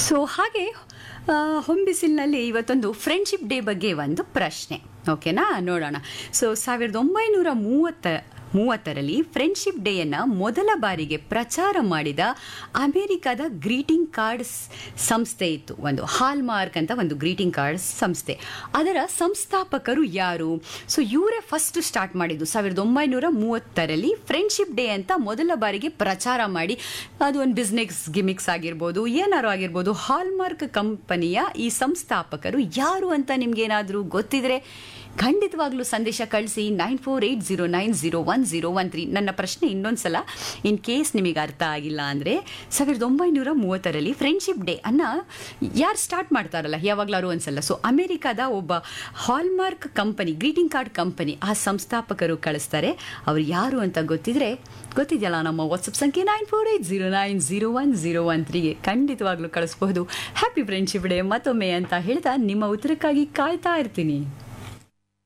so ಹಾಗೆ ಆ, ಹೊಂಬಿಸಿಲಿನಲ್ಲಿ ಇವತ್ತೊಂದು ಫ್ರೆಂಡ್ಶಿಪ್ ಡೇ ಬಗ್ಗೆ ಒಂದು ಪ್ರಶ್ನೆ ಓಕೆನಾ ನೋಡೋಣ ಸೊ ಸಾವಿರದ ಒಂಬೈನೂರ ಮೂವತ್ತ ಮೂವತ್ತರಲ್ಲಿ ಫ್ರೆಂಡ್ಶಿಪ್ ಡೇಯನ್ನು ಮೊದಲ ಬಾರಿಗೆ ಪ್ರಚಾರ ಮಾಡಿದ ಅಮೆರಿಕದ ಗ್ರೀಟಿಂಗ್ ಕಾರ್ಡ್ಸ್ ಸಂಸ್ಥೆ ಇತ್ತು ಒಂದು ಹಾಲ್ಮಾರ್ಕ್ ಅಂತ ಒಂದು ಗ್ರೀಟಿಂಗ್ ಕಾರ್ಡ್ಸ್ ಸಂಸ್ಥೆ ಅದರ ಸಂಸ್ಥಾಪಕರು ಯಾರು ಸೊ ಇವರೇ ಫಸ್ಟ್ ಸ್ಟಾರ್ಟ್ ಮಾಡಿದ್ದು ಸಾವಿರದ ಒಂಬೈನೂರ ಮೂವತ್ತರಲ್ಲಿ ಫ್ರೆಂಡ್ಶಿಪ್ ಡೇ ಅಂತ ಮೊದಲ ಬಾರಿಗೆ ಪ್ರಚಾರ ಮಾಡಿ ಅದು ಒಂದು ಬಿಸ್ನೆಸ್ ಗಿಮಿಕ್ಸ್ ಆಗಿರ್ಬೋದು ಏನಾರು ಆಗಿರ್ಬೋದು ಹಾಲ್ಮಾರ್ಕ್ ಕಂಪನಿಯ ಈ ಸಂಸ್ಥಾಪಕರು ಯಾರು ಅಂತ ನಿಮ್ಗೇನಾದರೂ ಗೊತ್ತಿದ್ರೆ ಖಂಡಿತವಾಗ್ಲೂ ಸಂದೇಶ ಕಳಿಸಿ nine four eight zero nine zero one zero one three ನನ್ನ ಪ್ರಶ್ನೆ ಇನ್ನೊಂದ್ಸಲ ಇನ್ ಕೇಸ್ ನಿಮಗೆ ಅರ್ಥ ಆಗಿಲ್ಲ ಅಂದರೆ ಸಾವಿರದ ಒಂಬೈನೂರ ಮೂವತ್ತರಲ್ಲಿ ಫ್ರೆಂಡ್ಶಿಪ್ ಡೇ ಅನ್ನ ಯಾರು ಸ್ಟಾರ್ಟ್ ಮಾಡ್ತಾರಲ್ಲ ಯಾವಾಗಲಾರು ಒಂದ್ಸಲ ಸೊ ಅಮೆರಿಕದ ಒಬ್ಬ Hallmark company greeting card company ಆ ಸಂಸ್ಥಾಪಕರು ಕಳಿಸ್ತಾರೆ ಅವ್ರು ಯಾರು ಅಂತ ಗೊತ್ತಿದ್ರೆ ಗೊತ್ತಿದೆಯಲ್ಲ ನಮ್ಮ ವಾಟ್ಸಪ್ ಸಂಖ್ಯೆ nine four eight zero nine zero one zero one ತ್ರೀಗೆ ಖಂಡಿತವಾಗ್ಲೂ ಕಳಿಸ್ಬಹುದು ಹ್ಯಾಪಿ ಫ್ರೆಂಡ್ಶಿಪ್ ಡೇ ಮತ್ತೊಮ್ಮೆ ಅಂತ ಹೇಳ್ತಾ ನಿಮ್ಮ ಉತ್ತರಕ್ಕಾಗಿ ಕಾಯ್ತಾ ಇರ್ತೀನಿ